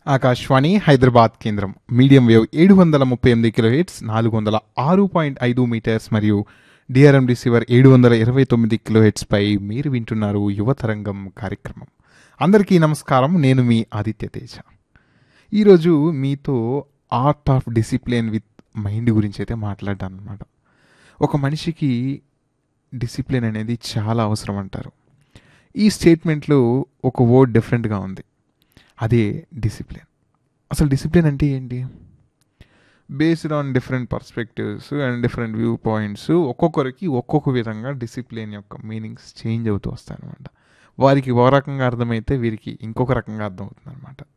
ఆకాశవాణి హైదరాబాద్ కేంద్రం medium wave ఏడు వందల ముప్పై ఎనిమిది కిలో హెట్స్ నాలుగు వందల ఆరు పాయింట్ ఐదు మీటర్స్ మరియు డిఆర్ఎం రిసీవర్ ఏడు వందల ఇరవై తొమ్మిది కిలో హెట్స్పై మీరు వింటున్నారు యువతరంగం కార్యక్రమం అందరికీ నమస్కారం నేను మీ ఆదిత్య తేజ ఈరోజు మీతో art of discipline with mind గురించి అయితే మాట్లాడ్డాను అనమాట ఒక మనిషికి డిసిప్లిన్ అనేది చాలా అవసరం అంటారు ఈ స్టేట్మెంట్లో ఒక వర్డ్ డిఫరెంట్గా ఉంది అదే డిసిప్లిన్ అసలు డిసిప్లిన్ అంటే ఏంటి based on different perspectives and different viewpoints ఒక్కొక్కరికి ఒక్కొక్క విధంగా డిసిప్లిన్ యొక్క మీనింగ్స్ చేంజ్ అవుతూ వస్తాయి అనమాట వారికి ఒక రకంగా అర్థమైతే వీరికి ఇంకొక రకంగా అర్థమవుతుంది అనమాట